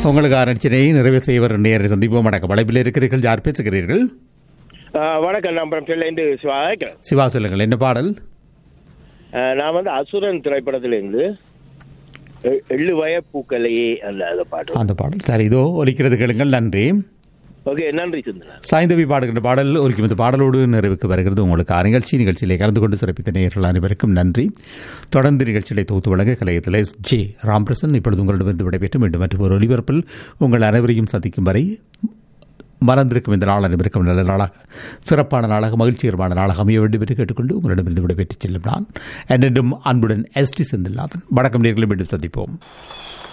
உங்களுக்கு ஆரம்பிச்சினை நிறைவு செய்வர் நேரை சந்திப்போம் வணக்கம் வளைப்பில் இருக்கிறீர்கள் யார் பேசுகிறீர்கள் ஆ, வணக்கம் நான் அப்புறம் செல்லேந்து சிவாக்கிறேன் சிவா சொல்லுங்கள் என்ன பாடல் நான் வந்து அசுரன் திரைப்படத்திலேருந்து எ- எள்ளு வய பூக்களையே அந்த அந்த பாட்டு அந்த பாடல் சரி இதோ ஒலிக்கிறது கேளுங்கள் நன்றி ஓகே நன்றி சிந்தனா சாய்ந்தவி பாடுகின்ற பாடல் ஒலிக்கும் இந்த பாடலோடு நிறைவுக்கு வருகிறது உங்களுக்கு ஆ நிகழ்ச்சி நிகழ்ச்சியிலே கலந்து கொண்டு சிறப்பித்த நேயர்கள் அனைவருக்கும் நன்றி தொடர்ந்து நிகழ்ச்சிகளை தொகுத்து வழங்க கலையத்தில் எஸ் ஜே ராம்பிரசன் இப்பொழுது உங்களிடமிருந்து விடைபெற்று மீண்டும் மற்றும் ஒரு ஒலிபரப்பில் உங்கள் அனைவரையும் சந்திக்கும் வரை மறந்திருக்கும் இந்த நாள் அனைவருக்கும் நல்ல நாளாக சிறப்பான நாளாக மகிழ்ச்சிகரமான நாளாக அமைய வேண்டும் என்று கேட்டுக்கொண்டு உங்களிடமிருந்து விடைபெற்றுச் செல்லும் நான் என்னிடம் அன்புடன் எஸ் டி செந்தில்நாதன் வணக்கம் நேர்களை மீண்டும் சந்திப்போம்